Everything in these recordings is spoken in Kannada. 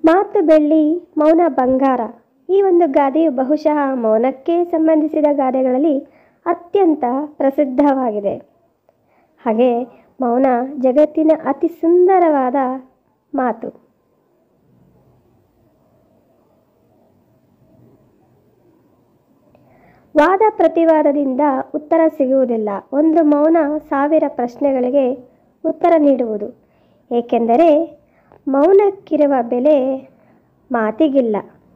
ಮಾತು ಬೆಳ್ಳಿ ಮೌನ ಬಂಗಾರ ಈ ಒಂದು ಗಾದೆಯು ಬಹುಶಃ ಮೌನಕ್ಕೆ ಸಂಬಂಧಿಸಿದ ಗಾದೆಗಳಲ್ಲಿ ಅತ್ಯಂತ ಪ್ರಸಿದ್ಧವಾಗಿದೆ ಹಾಗೆ ಮೌನ ಜಗತ್ತಿನ ಅತಿ ಸುಂದರವಾದ ಮಾತು ವಾದ ಪ್ರತಿವಾದದಿಂದ ಉತ್ತರ ಸಿಗುವುದಿಲ್ಲ ಒಂದು ಮೌನ ಸಾವಿರ ಪ್ರಶ್ನೆಗಳಿಗೆ ಉತ್ತರ ನೀಡುವುದು ಏಕೆಂದರೆ ಮೌನಕ್ಕಿರುವ ಬೆಲೆ ಮಾತಿಗಿಲ್ಲ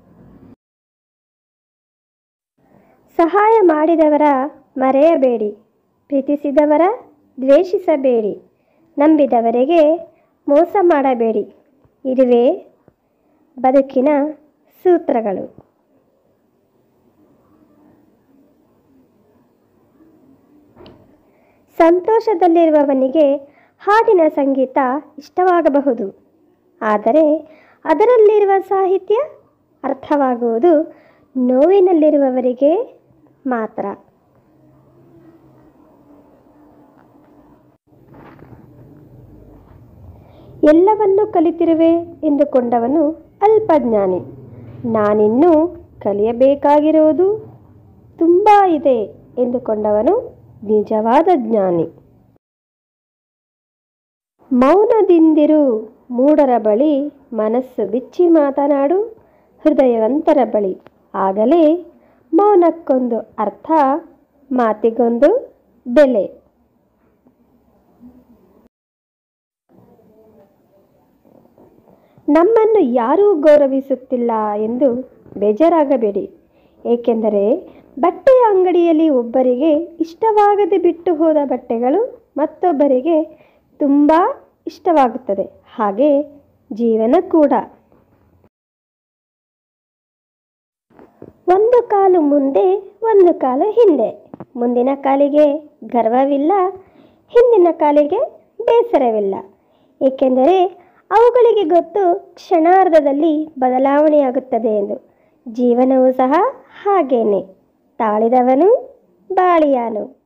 ಸಹಾಯ ಮಾಡಿದವರ ಮರೆಯಬೇಡಿ ಪ್ರೀತಿಸಿದವರ ದ್ವೇಷಿಸಬೇಡಿ ನಂಬಿದವರಿಗೆ ಮೋಸ ಮಾಡಬೇಡಿ ಇದುವೇ ಬದುಕಿನ ಸೂತ್ರಗಳು ಸಂತೋಷದಲ್ಲಿರುವವನಿಗೆ ಹಾಡಿನ ಸಂಗೀತ ಇಷ್ಟವಾಗಬಹುದು ಆದರೆ ಅದರಲ್ಲಿರುವ ಸಾಹಿತ್ಯ ಅರ್ಥವಾಗುವುದು ನೋವಿನಲ್ಲಿರುವವರಿಗೆ ಮಾತ್ರ ಎಲ್ಲವನ್ನೂ ಕಲಿತಿರುವೆ ಎಂದುಕೊಂಡವನು ಅಲ್ಪಜ್ಞಾನಿ ನಾನಿನ್ನೂ ಕಲಿಯಬೇಕಾಗಿರುವುದು ತುಂಬ ಇದೆ ಎಂದುಕೊಂಡವನು ನಿಜವಾದ ಜ್ಞಾನಿ ಮೌನದಿಂದಿರು ಮೂಢರ ಬಳಿ ಮನಸ್ಸು ಬಿಚ್ಚಿ ಮಾತನಾಡು ಹೃದಯವಂತರ ಬಳಿ ಆಗಲೇ ಮೌನಕ್ಕೊಂದು ಅರ್ಥ ಮಾತಿಗೊಂದು ಬೆಲೆ ನಮ್ಮನ್ನು ಯಾರೂ ಗೌರವಿಸುತ್ತಿಲ್ಲ ಎಂದು ಬೇಜಾರಾಗಬೇಡಿ ಏಕೆಂದರೆ ಬಟ್ಟೆಯ ಅಂಗಡಿಯಲ್ಲಿ ಒಬ್ಬರಿಗೆ ಇಷ್ಟವಾಗದೆ ಬಿಟ್ಟು ಹೋದ ಬಟ್ಟೆಗಳು ಮತ್ತೊಬ್ಬರಿಗೆ ತುಂಬ ಇಷ್ಟವಾಗುತ್ತದೆ ಹಾಗೆ ಜೀವನ ಕೂಡ ಒಂದು ಕಾಲು ಮುಂದೆ ಒಂದು ಕಾಲು ಹಿಂದೆ ಮುಂದಿನ ಕಾಲಿಗೆ ಗರ್ವವಿಲ್ಲ ಹಿಂದಿನ ಕಾಲಿಗೆ ಬೇಸರವಿಲ್ಲ ಏಕೆಂದರೆ ಅವುಗಳಿಗೆ ಗೊತ್ತು ಕ್ಷಣಾರ್ಧದಲ್ಲಿ ಬದಲಾವಣೆಯಾಗುತ್ತದೆ ಎಂದು ಜೀವನವೂ ಸಹ ಹಾಗೇನೆ ತಾಳಿದವನು ಬಾಳಿಯಾನು